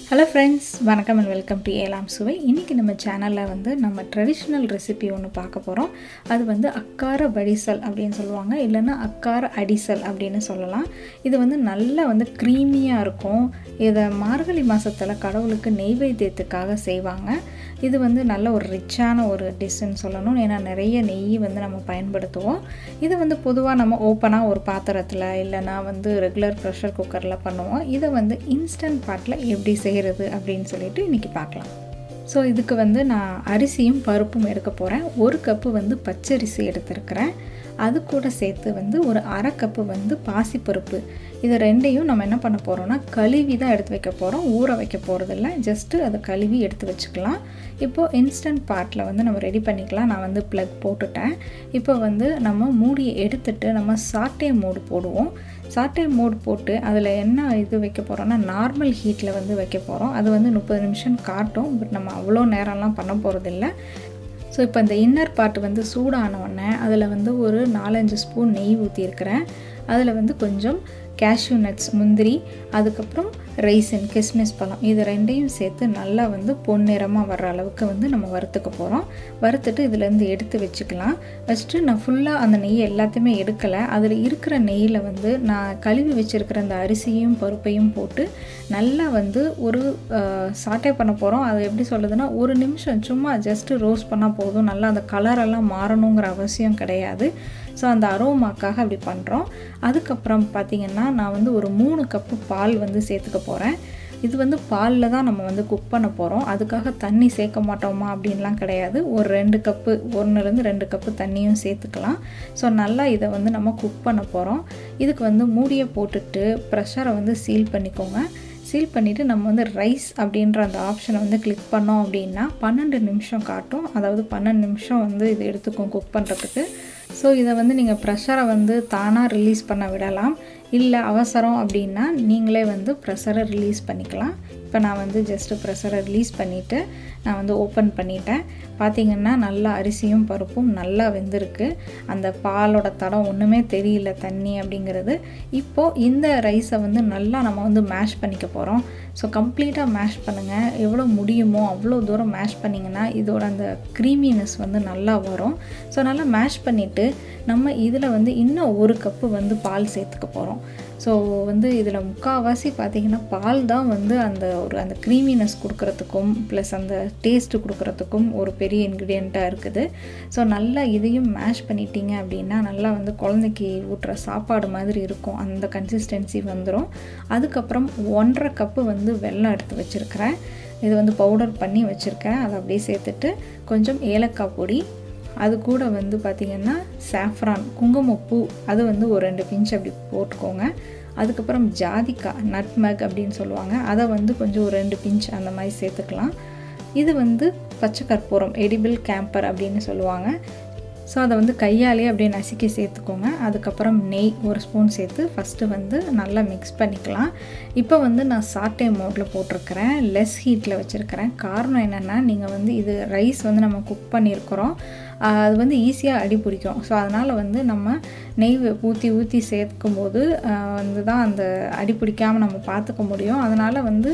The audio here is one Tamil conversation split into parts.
ஹலோ ஃப்ரெண்ட்ஸ் வணக்கம் அண்ட் வெல்கம் டு ஏலாம் சுவை இன்றைக்கி நம்ம சேனலில் வந்து நம்ம ட்ரெடிஷ்னல் ரெசிபி ஒன்று பார்க்க போகிறோம் அது வந்து அக்கார வடிசல் அப்படின்னு சொல்லுவாங்க இல்லைன்னா அக்கார அடிசல் அப்படின்னு சொல்லலாம் இது வந்து நல்லா வந்து க்ரீமியாக இருக்கும் இதை மார்கழி மாதத்தில் கடவுளுக்கு நெய்வேத்தியத்துக்காக செய்வாங்க இது வந்து நல்ல ஒரு ரிச்சான ஒரு டிஷ்ஷுன்னு சொல்லணும் ஏன்னா நிறைய நெய் வந்து நம்ம பயன்படுத்துவோம் இது வந்து பொதுவாக நம்ம ஓப்பனாக ஒரு பாத்திரத்தில் இல்லைன்னா வந்து ரெகுலர் ப்ரெஷர் குக்கரில் பண்ணுவோம் இதை வந்து இன்ஸ்டன்ட் பாட்டில் எப்படி செய்கிறது அப்படின்னு சொல்லிட்டு இன்றைக்கி பார்க்கலாம் ஸோ இதுக்கு வந்து நான் அரிசியும் பருப்பும் எடுக்க போகிறேன் ஒரு கப்பு வந்து பச்சரிசி எடுத்திருக்கிறேன் அது கூட சேர்த்து வந்து ஒரு அரை கப்பு வந்து பாசிப்பருப்பு இது ரெண்டையும் நம்ம என்ன பண்ண போகிறோம்னா கழுவி தான் எடுத்து வைக்க போகிறோம் ஊற வைக்க போகிறதில்ல ஜஸ்ட்டு அதை கழுவி எடுத்து வச்சுக்கலாம் இப்போது இன்ஸ்டன்ட் பாட்டில் வந்து நம்ம ரெடி பண்ணிக்கலாம் நான் வந்து ப்ளக் போட்டுட்டேன் இப்போ வந்து நம்ம மூடியை எடுத்துட்டு நம்ம சாட்டே மூடு போடுவோம் சாட்டே மோட் போட்டு அதில் என்ன இது வைக்க போகிறோம்னா நார்மல் ஹீட்டில் வந்து வைக்க போகிறோம் அது வந்து முப்பது நிமிஷம் காட்டும் பட் நம்ம அவ்வளோ நேரம்லாம் பண்ண போகிறதில்ல ஸோ இப்போ இந்த இன்னர் பார்ட் வந்து சூடான உடனே அதில் வந்து ஒரு நாலஞ்சு ஸ்பூன் நெய் ஊற்றிருக்கிறேன் அதில் வந்து கொஞ்சம் கேஷ்யூ நட்ஸ் முந்திரி அதுக்கப்புறம் ரைசின் கிஸ்மிஸ் பழம் இது ரெண்டையும் சேர்த்து நல்லா வந்து பொன்னிறமாக வர்ற அளவுக்கு வந்து நம்ம வறுத்துக்க போகிறோம் வறுத்துட்டு இதுலேருந்து எடுத்து வச்சுக்கலாம் வச்சுட்டு நான் ஃபுல்லாக அந்த நெய் எல்லாத்தையுமே எடுக்கலை அதில் இருக்கிற நெய்யில் வந்து நான் கழுவி வச்சுருக்கிற அந்த அரிசியும் பருப்பையும் போட்டு நல்லா வந்து ஒரு சாட்டை பண்ண போகிறோம் அது எப்படி சொல்லுதுன்னா ஒரு நிமிஷம் சும்மா ஜஸ்ட்டு ரோஸ்ட் பண்ணால் போதும் நல்லா அந்த கலரெல்லாம் மாறணுங்கிற அவசியம் கிடையாது ஸோ அந்த அரோமாக்காக அப்படி பண்ணுறோம் அதுக்கப்புறம் பார்த்திங்கன்னா நான் வந்து ஒரு மூணு கப்பு பால் வந்து சேர்த்துக்க போகிறேன் இது வந்து பாலில் தான் நம்ம வந்து குக் பண்ண போகிறோம் அதுக்காக தண்ணி சேர்க்க மாட்டோமா அப்படின்லாம் கிடையாது ஒரு ரெண்டு கப்பு ஒன்றுலேருந்து ரெண்டு கப்பு தண்ணியும் சேர்த்துக்கலாம் ஸோ நல்லா இதை வந்து நம்ம குக் பண்ண போகிறோம் இதுக்கு வந்து மூடியை போட்டுட்டு ப்ரெஷரை வந்து சீல் பண்ணிக்கோங்க சீல் பண்ணிவிட்டு நம்ம வந்து ரைஸ் அப்படின்ற அந்த ஆப்ஷனை வந்து கிளிக் பண்ணோம் அப்படின்னா பன்னெண்டு நிமிஷம் காட்டும் அதாவது பன்னெண்டு நிமிஷம் வந்து இது எடுத்துக்கும் குக் பண்ணுறதுக்கு ஸோ இதை வந்து நீங்கள் ப்ரெஷரை வந்து தானாக ரிலீஸ் பண்ண விடலாம் இல்லை அவசரம் அப்படின்னா நீங்களே வந்து ப்ரெஷரை ரிலீஸ் பண்ணிக்கலாம் இப்போ நான் வந்து ஜஸ்ட்டு ப்ரெஷரை ரிலீஸ் பண்ணிவிட்டு நான் வந்து ஓப்பன் பண்ணிட்டேன் பார்த்திங்கன்னா நல்லா அரிசியும் பருப்பும் நல்லா வெந்திருக்கு அந்த பாலோட தடம் ஒன்றுமே தெரியல தண்ணி அப்படிங்கிறது இப்போது இந்த ரைஸை வந்து நல்லா நம்ம வந்து மேஷ் பண்ணிக்க போகிறோம் ஸோ கம்ப்ளீட்டாக மேஷ் பண்ணுங்கள் எவ்வளோ முடியுமோ அவ்வளோ தூரம் மேஷ் பண்ணிங்கன்னா இதோட அந்த க்ரீமினஸ் வந்து நல்லா வரும் ஸோ நல்லா மேஷ் பண்ணிவிட்டு நம்ம இதில் வந்து இன்னும் ஒரு கப்பு வந்து பால் சேர்த்துக்க போகிறோம் ஸோ வந்து இதில் முக்கால்வாசி பார்த்திங்கன்னா பால் தான் வந்து அந்த ஒரு அந்த க்ரீமினஸ் கொடுக்குறதுக்கும் ப்ளஸ் அந்த டேஸ்ட்டு கொடுக்குறதுக்கும் ஒரு பெரிய இன்க்ரீடியண்ட்டாக இருக்குது ஸோ நல்லா இதையும் மேஷ் பண்ணிட்டீங்க அப்படின்னா நல்லா வந்து குழந்தைக்கு ஊட்டுற சாப்பாடு மாதிரி இருக்கும் அந்த கன்சிஸ்டன்சி வந்துடும் அதுக்கப்புறம் ஒன்றரை கப்பு வந்து வெல்லம் எடுத்து வச்சுருக்கிறேன் இது வந்து பவுடர் பண்ணி வச்சுருக்கேன் அதை அப்படியே சேர்த்துட்டு கொஞ்சம் ஏலக்காய் பொடி அது கூட வந்து பார்த்திங்கன்னா சாஃப்ரான் குங்குமப்பூ அது வந்து ஒரு ரெண்டு பிஞ்ச் அப்படி போட்டுக்கோங்க அதுக்கப்புறம் ஜாதிக்காய் நட்மக் அப்படின்னு சொல்லுவாங்க அதை வந்து கொஞ்சம் ஒரு ரெண்டு பிஞ்ச் அந்த மாதிரி சேர்த்துக்கலாம் இது வந்து பச்சை கற்பூரம் எடிபிள் கேம்பர் அப்படின்னு சொல்லுவாங்க ஸோ அதை வந்து கையாலே அப்படியே நசுக்கி சேர்த்துக்கோங்க அதுக்கப்புறம் நெய் ஒரு ஸ்பூன் சேர்த்து ஃபஸ்ட்டு வந்து நல்லா மிக்ஸ் பண்ணிக்கலாம் இப்போ வந்து நான் சாட்டே மோட்டில் போட்டிருக்கிறேன் லெஸ் ஹீட்டில் வச்சுருக்கிறேன் காரணம் என்னென்னா நீங்கள் வந்து இது ரைஸ் வந்து நம்ம குக் பண்ணியிருக்கிறோம் அது வந்து ஈஸியாக அடி பிடிக்கும் ஸோ அதனால் வந்து நம்ம நெய் ஊற்றி ஊற்றி சேர்க்கும்போது வந்து தான் அந்த அடி பிடிக்காமல் நம்ம பார்த்துக்க முடியும் அதனால் வந்து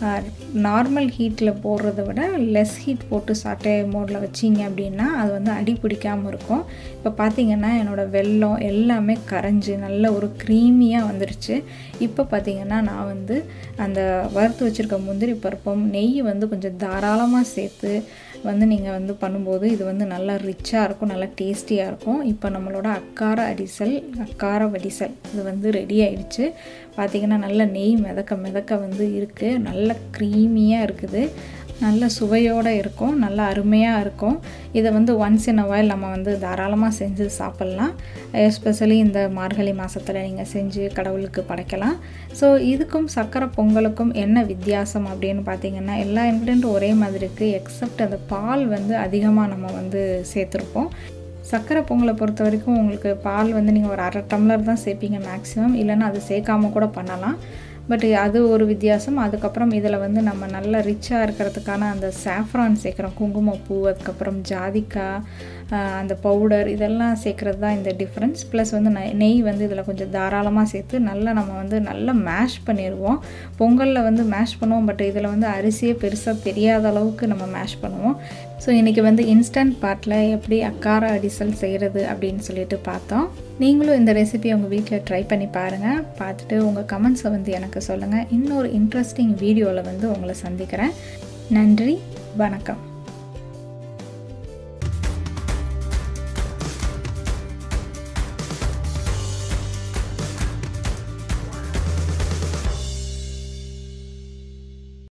நார்மல் ஹீட்டில் போடுறத விட லெஸ் ஹீட் போட்டு சாட்டை மோடில் வச்சிங்க அப்படின்னா அது வந்து அடி பிடிக்காமல் இருக்கும் இப்போ பார்த்திங்கன்னா என்னோடய வெல்லம் எல்லாமே கரைஞ்சி நல்ல ஒரு க்ரீமியாக வந்துடுச்சு இப்போ பார்த்திங்கன்னா நான் வந்து அந்த வறுத்து வச்சுருக்க முந்திரி பருப்பும் நெய் வந்து கொஞ்சம் தாராளமாக சேர்த்து வந்து நீங்கள் வந்து பண்ணும்போது இது வந்து நல்லா ரிச்சாக இருக்கும் நல்லா டேஸ்டியாக இருக்கும் இப்போ நம்மளோட அக்கார அடிசல் அக்கார வடிசல் இது வந்து ரெடி ஆயிடுச்சு பார்த்திங்கன்னா நல்ல நெய் மிதக்க மிதக்க வந்து இருக்குது நல்ல க்ரீமியாக இருக்குது நல்ல சுவையோடு இருக்கும் நல்ல அருமையாக இருக்கும் இதை வந்து ஒன்ஸ் இன் அ வாயில் நம்ம வந்து தாராளமாக செஞ்சு சாப்பிட்லாம் எஸ்பெஷலி இந்த மார்கழி மாதத்தில் நீங்கள் செஞ்சு கடவுளுக்கு படைக்கலாம் ஸோ இதுக்கும் சக்கரை பொங்கலுக்கும் என்ன வித்தியாசம் அப்படின்னு பார்த்தீங்கன்னா எல்லா இன்க்ரீடியண்ட்டும் ஒரே மாதிரி இருக்குது எக்ஸப்ட் அந்த பால் வந்து அதிகமாக நம்ம வந்து சேர்த்துருப்போம் சர்க்கரை பொங்கலை பொறுத்த வரைக்கும் உங்களுக்கு பால் வந்து நீங்கள் ஒரு அரை டம்ளர் தான் சேர்ப்பீங்க மேக்ஸிமம் இல்லைன்னா அது சேர்க்காம கூட பண்ணலாம் பட் அது ஒரு வித்தியாசம் அதுக்கப்புறம் இதில் வந்து நம்ம நல்ல ரிச்சாக இருக்கிறதுக்கான அந்த சாஃப்ரான் சேர்க்குறோம் குங்குமப்பூ அதுக்கப்புறம் ஜாதிக்காய் அந்த பவுடர் இதெல்லாம் சேர்க்குறது தான் இந்த டிஃப்ரென்ஸ் ப்ளஸ் வந்து நெய் நெய் வந்து இதில் கொஞ்சம் தாராளமாக சேர்த்து நல்லா நம்ம வந்து நல்லா மேஷ் பண்ணிடுவோம் பொங்கலில் வந்து மேஷ் பண்ணுவோம் பட் இதில் வந்து அரிசியே பெருசாக தெரியாத அளவுக்கு நம்ம மேஷ் பண்ணுவோம் ஸோ இன்றைக்கி வந்து இன்ஸ்டன்ட் பாட்டில் எப்படி அக்கார அடிசல் செய்கிறது அப்படின்னு சொல்லிட்டு பார்த்தோம் நீங்களும் இந்த ரெசிபி உங்கள் வீட்டில் ட்ரை பண்ணி பாருங்கள் பார்த்துட்டு உங்கள் கமெண்ட்ஸை வந்து எனக்கு சொல்லுங்கள் இன்னொரு இன்ட்ரெஸ்டிங் வீடியோவில் வந்து உங்களை சந்திக்கிறேன் நன்றி வணக்கம்